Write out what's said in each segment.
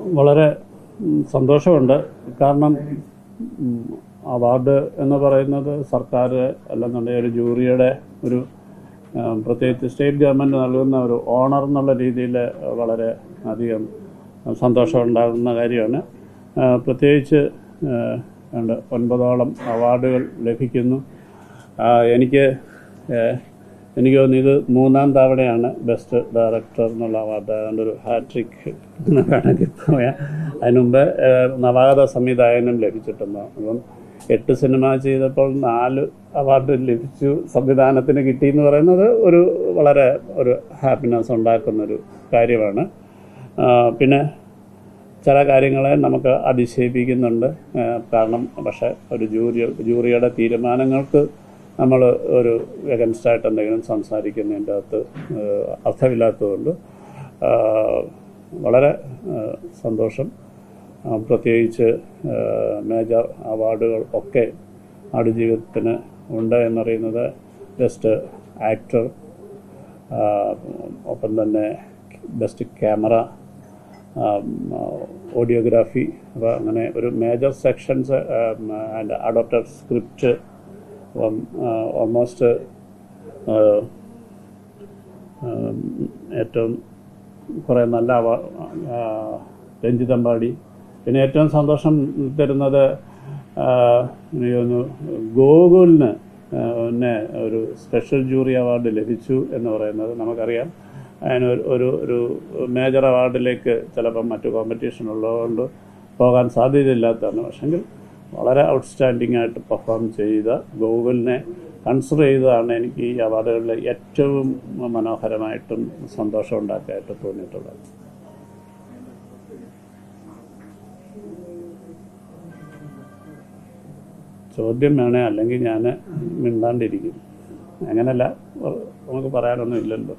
വളരെ ഉം, സന്തോഷമുണ്ട് കാരണം ഉം, അവാർഡ് എന്ന് പറയുന്നത് സർക്കാർ അല്ലെന്നുണ്ടെങ്കിൽ ഒരു ജൂറിയുടെ ഒരു ഉം, പ്രത്യേകിച്ച് സ്റ്റേറ്റ് ഗവൺമെൻറ് നൽകുന്ന ഒരു ഓണർ എന്നുള്ള രീതിയിൽ വളരെ അധികം സന്തോഷമുണ്ടാകുന്ന കാര്യമാണ് ആ, പ്രത്യേകിച്ച് ആ, രണ്ട് ഒൻപതോളം അവാർഡുകൾ ലഭിക്കുന്നു ആ, എനിക്ക് ഏഹ്, എനിക്ക് തോന്നുന്നു ഇത് മൂന്നാം തവണയാണ് ബെസ്റ്റ് ഡയറക്ടർ എന്നുള്ള അവാർഡ് അതുകൊണ്ട് ഒരു ഹാട്രിക് എന്ന കണക്കിൽ പോയാൽ അതിന് മുമ്പ് ഏഹ്, നവാഗത സംവിധായകനും ലഭിച്ചിട്ടുണ്ട് അപ്പം എട്ട് സിനിമ ചെയ്തപ്പോൾ നാല് അവാർഡ് ലഭിച്ചു സംവിധാനത്തിന് കിട്ടി എന്ന് പറയുന്നത് ഒരു വളരെ ഒരു ഹാപ്പിനെസ് ഉണ്ടാക്കുന്നൊരു കാര്യമാണ് ആ, പിന്നെ ചില കാര്യങ്ങളെ നമുക്ക് അതിശയിപ്പിക്കുന്നുണ്ട് ആ, കാരണം പക്ഷേ ഒരു ജൂറി ജൂറിയുടെ തീരുമാനങ്ങൾക്ക് നമ്മൾ ഒരു എഗൻസ്റ്റായിട്ട് എന്തെങ്കിലും സംസാരിക്കുന്നതിൻ്റെ അകത്ത് ആ, അർത്ഥമില്ലാത്തതുകൊണ്ട് ആ, വളരെ ആ, സന്തോഷം ആ, പ്രത്യേകിച്ച് ആ, മേജർ അവാർഡുകൾ ഒക്കെ ആടുജീവിതത്തിന് ഉണ്ട് എന്നറിയുന്നത് ബെസ്റ്റ് ആക്ടർ ഒപ്പം തന്നെ ബെസ്റ്റ് ക്യാമറ ഓഡിയോഗ്രാഫി അപ്പോൾ അങ്ങനെ ഒരു major sections and adopted script almost ഏറ്റവും കുറേ നല്ല അവ- ആ, രഞ്ജിതമ്പാടി പിന്നെ ഏറ്റവും സന്തോഷം തരുന്നത് ആ, എനിക്ക് തോന്നുന്നു ഗോകുലിന് ആ, പിന്നെ ഒരു സ്പെഷ്യൽ ജൂറി അവാർഡ് ലഭിച്ചു എന്ന് പറയുന്നത് നമുക്കറിയാം അതിന് ഒരു- ഒരു ഒരു മേജർ അവാർഡിലേക്ക് ചിലപ്പം മറ്റു കോമ്പറ്റീഷൻ ഉള്ളതുകൊണ്ട് പോകാൻ സാധ്യതയില്ലാത്തതാണ് പക്ഷെങ്കിൽ വളരെ ഔട്ട്സ്റ്റാൻഡിംഗ് ആയിട്ട് പെർഫോം ചെയ്ത ഗോകുലിനെ കൺസിഡർ ചെയ്തതാണ് എനിക്ക് ഈ അവാർഡുകളിൽ ഏറ്റവും മനോഹരമായിട്ടും സന്തോഷം ഉണ്ടാക്കിയായിട്ട് തോന്നിയിട്ടുള്ളത് ചോദ്യം വേണേ അല്ലെങ്കിൽ ഞാൻ മിണ്ടാണ്ടിരിക്കും അങ്ങനല്ല നമുക്ക് പറയാനൊന്നും ഇല്ലല്ലോ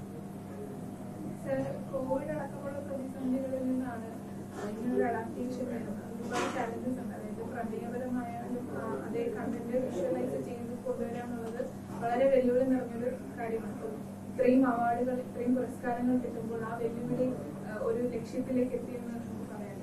സർ, കോവിഡ് അടക്കമുള്ള പ്രതിസന്ധികളിൽ നിന്നാണ് ഇങ്ങനൊരു അഡാപ്റ്റേഷൻ വരുന്നത് ഒരുപാട് ചാലഞ്ചസ് ഉണ്ട് അതായത് പ്രമേയപരമായാലും ആ, അതേ കണ്ടന്റ് വിഷ്വലൈസ് ചെയ്ത് കൊണ്ടുവരിക എന്നുള്ളത് വളരെ വെല്ലുവിളി നിറഞ്ഞൊരു കാര്യമാണ് അപ്പോൾ ഇത്രയും അവാർഡുകൾ ഇത്രയും പുരസ്കാരങ്ങൾ കിട്ടുമ്പോൾ ആ വെല്ലുവിളി ആ, ഒരു ലക്ഷ്യത്തിലേക്ക് എത്തിയെന്ന് നമുക്ക് പറയാം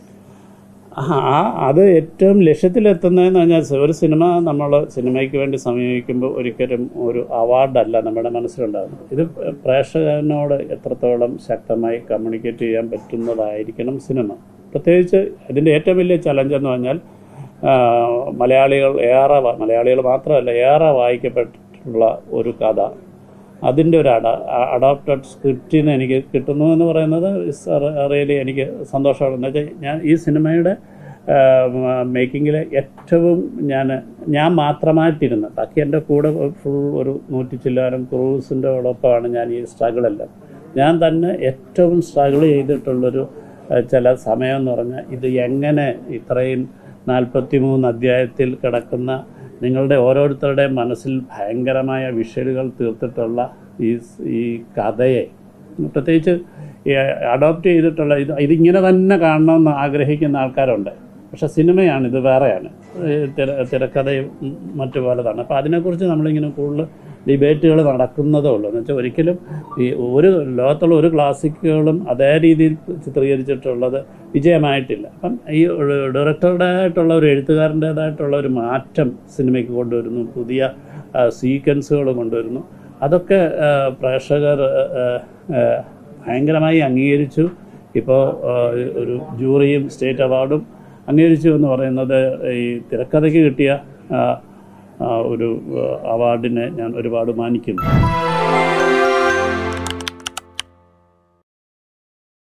ആ അത് ഏറ്റവും ലക്ഷ്യത്തിലെത്തുന്നതെന്ന് പറഞ്ഞാൽ സ- ഒരു സിനിമ നമ്മൾ സിനിമയ്ക്ക് വേണ്ടി സമീപിക്കുമ്പോൾ ഒരിക്കലും ഒരു അവാർഡല്ല നമ്മുടെ മനസ്സിലുണ്ടാകുന്നത് ഇത് പ്രേക്ഷകനോട് എത്രത്തോളം ശക്തമായി കമ്മ്യൂണിക്കേറ്റ് ചെയ്യാൻ പറ്റുന്നതായിരിക്കണം സിനിമ പ്രത്യേകിച്ച് ഇതിൻ്റെ ഏറ്റവും വലിയ ചലഞ്ച് എന്ന് പറഞ്ഞാൽ ആ, മലയാളികൾ ഏറെ വ- മലയാളികൾ മാത്രമല്ല ഏറെ വായിക്കപ്പെട്ടിട്ടുള്ള ഒരു കഥ അതിൻ്റെ ഒരു അഡ അഡോപ്റ്റഡ് സ്ക്രിപ്റ്റിന് എനിക്ക് കിട്ടുന്നു എന്ന് പറയുന്നത് റിയലി എനിക്ക് സന്തോഷമാണ് എന്ന് വെച്ചാൽ ഞാൻ ഈ സിനിമയുടെ മേക്കിങ്ങിൽ ഏറ്റവും ഞാൻ ഞാൻ മാത്രമായിട്ടിരുന്ന് ബാക്കി എൻ്റെ കൂടെ ഫുൾ ഒരു നൂറ്റി ചില്ലാനും ക്രൂസിൻ്റെ ഒപ്പമാണ് ഞാൻ ഈ സ്ട്രഗിളെല്ലാം ഞാൻ തന്നെ ഏറ്റവും സ്ട്രഗിൾ ചെയ്തിട്ടുള്ളൊരു ആ, ചില സമയം എന്ന് പറഞ്ഞാൽ ഇത് എങ്ങനെ ഇത്രയും നാൽപ്പത്തി മൂന്ന് അധ്യായത്തിൽ കിടക്കുന്ന നിങ്ങളുടെ ഓരോരുത്തരുടെയും മനസ്സിൽ ഭയങ്കരമായ വിഷ്വലുകൾ തീർത്തിട്ടുള്ള ഈ സ് ഈ കഥയെ പ്രത്യേകിച്ച് അഡോപ്റ്റ് ചെയ്തിട്ടുള്ള ഇത് ഇതിങ്ങനെ തന്നെ കാണണമെന്ന് ആഗ്രഹിക്കുന്ന ആൾക്കാരുണ്ട് പക്ഷെ സിനിമയാണ് ഇത് വേറെയാണ് ഈ തിര തിരക്കഥയും ഉം, മറ്റു പലതാണ് അപ്പോൾ അതിനെക്കുറിച്ച് നമ്മളിങ്ങനെ കൂടുതൽ ഡിബേറ്റുകൾ നടക്കുന്നതേ ഉള്ളൂ എന്ന് വെച്ചാൽ ഒരിക്കലും ഈ ഒരു ലോകത്തുള്ള ഒരു ക്ലാസിക്കുകളും അതേ രീതിയിൽ ചിത്രീകരിച്ചിട്ടുള്ളത് വിജയമായിട്ടില്ല അപ്പം ഈ ഒരു ഡയറക്ടറുടേതായിട്ടുള്ള ഒരു എഴുത്തുകാരൻ്റേതായിട്ടുള്ള ഒരു മാറ്റം സിനിമയ്ക്ക് കൊണ്ടുവരുന്നു പുതിയ സീക്വൻസുകൾ കൊണ്ടുവരുന്നു അതൊക്കെ ആ, പ്രേക്ഷകർ ആ, ആ, ഭയങ്കരമായി അംഗീകരിച്ചു ഇപ്പോൾ ഒരു ജൂറിയും സ്റ്റേറ്റ് അവാർഡും അംഗീകരിച്ചു എന്ന് പറയുന്നത് ഈ തിരക്കഥയ്ക്ക് കിട്ടിയ ആ, ആ, ഒരു ആ, അവാർഡിനെ ഞാൻ ഒരുപാട് മാനിക്കുന്നു